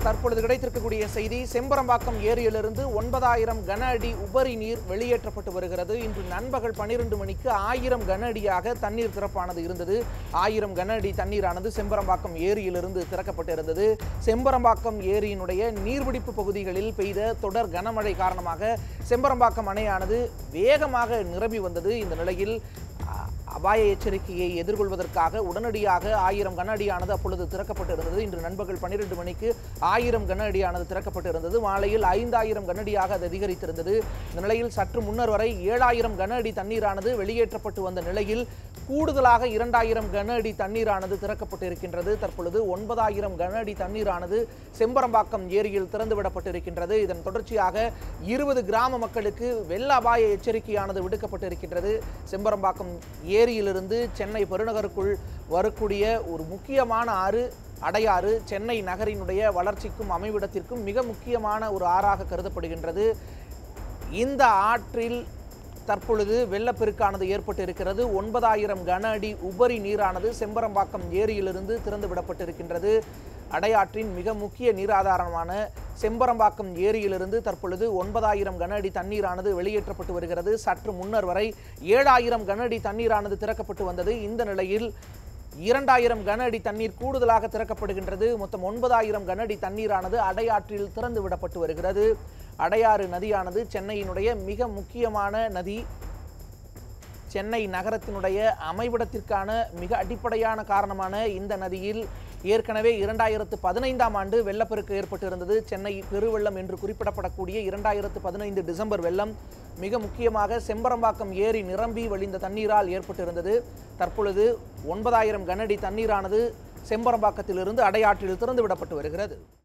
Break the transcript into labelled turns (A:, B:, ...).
A: தற்பொழுது கிடைத்திருக்கக்கூடிய செய்தி செம்பரம்பாக்கம் ஏரியிலிருந்து ஒன்பதாயிரம் கன அடி உபரி நீர் வெளியேற்றப்பட்டு வருகிறது இன்று நண்பகல் பன்னிரண்டு மணிக்கு ஆயிரம் கன அடியாக தண்ணீர் திறப்பானது இருந்தது ஆயிரம் கன அடி தண்ணீரானது செம்பரம்பாக்கம் ஏரியிலிருந்து திறக்கப்பட்டிருந்தது செம்பரம்பாக்கம் ஏரியினுடைய நீர்பிடிப்பு பகுதிகளில் பெய்த தொடர் கனமழை காரணமாக செம்பரம்பாக்கம் அணையானது வேகமாக நிரம்பி வந்தது இந்த நிலையில் அ- அபாய எச்சரிக்கையை எதிர்கொள்வதற்காக உடனடியாக ஆயிரம் கன அடியானது அப்பொழுது திறக்கப்பட்டிருந்தது இன்று நண்பகல் பன்னிரண்டு மணிக்கு ஆயிரம் கன அடியானது திறக்கப்பட்டிருந்தது மாலையில் ஐந்தாயிரம் கன அடியாக அது அதிகரித்திருந்தது இந்த நிலையில் சற்று முன்னர் வரை ஏழாயிரம் கன அடி தண்ணீரானது வெளியேற்றப்பட்டு வந்த நிலையில் கூடுதலாக இரண்டாயிரம் கன அடி தண்ணீரானது திறக்கப்பட்டிருக்கின்றது தற்பொழுது ஒன்பதாயிரம் கன அடி தண்ணீரானது செம்பரம்பாக்கம் ஏரியில் திறந்துவிடப்பட்டிருக்கின்றது இதன் தொடர்ச்சியாக இருபது கிராம மக்களுக்கு வெள்ள அபாய எச்சரிக்கையானது விடுக்கப்பட்டிருக்கின்றது செம்பரம்பாக்கம் ஏரியிலிருந்து சென்னை பெருநகருக்குள் வரக்கூடிய ஒரு முக்கியமான ஆறு அடையாறு சென்னை நகரினுடைய வளர்ச்சிக்கும் அமைவிடத்திற்கும் மிக முக்கியமான ஒரு ஆறாக கருதப்படுகின்றது இந்த ஆற்றில் தற்பொழுது வெள்ளப்பெருக்கானது ஏற்பட்டு இருக்கிறது ஒன்பதாயிரம் கன அடி உபரி நீரானது செம்பரம்பாக்கம் ஏரியிலிருந்து திறந்து விடப்பட்டிருக்கின்றது அடையாற்றின் மிக முக்கிய நீராதாரமான செம்பரம்பாக்கம் ஏரியிலிருந்து தற்பொழுது ஒன்பதாயிரம் கன அடி தண்ணீரானது வெளியேற்றப்பட்டு வருகிறது சற்று முன்னர் வரை ஏழாயிரம் கன அடி தண்ணீரானது திறக்கப்பட்டு வந்தது இந்த நிலையில் இரண்டாயிரம் கன அடி தண்ணீர் கூடுதலாக திறக்கப்படுகின்றது மொத்தம் ஒன்பதாயிரம் கன அடி தண்ணீரானது அடையாற்றில் திறந்து விடப்பட்டு வருகிறது அடையாறு நதியானது சென்னையினுடைய மிக முக்கியமான நதி சென்னை நகரத்தினுடைய அமைவிடத்திற்கான மிக அடிப்படையான காரணமான இந்த நதியில் ஏற்கனவே இரண்டாயிரத்து பதினைந்தாம் ஆண்டு வெள்ளப்பெருக்கு ஏற்பட்டிருந்தது சென்னை பெருவெள்ளம் என்று குறிப்பிடப்படக்கூடிய இரண்டாயிரத்து பதினைந்து டிசம்பர் வெள்ளம் மிக முக்கியமாக செம்பரம்பாக்கம் ஏரி நிரம்பி வழிந்த தண்ணீரால் ஏற்பட்டிருந்தது தற்பொழுது ஒன்பதாயிரம் கனஅடி தண்ணீரானது செம்பரம்பாக்கத்திலிருந்து அடையாற்றில் திறந்து விடப்பட்டு வருகிறது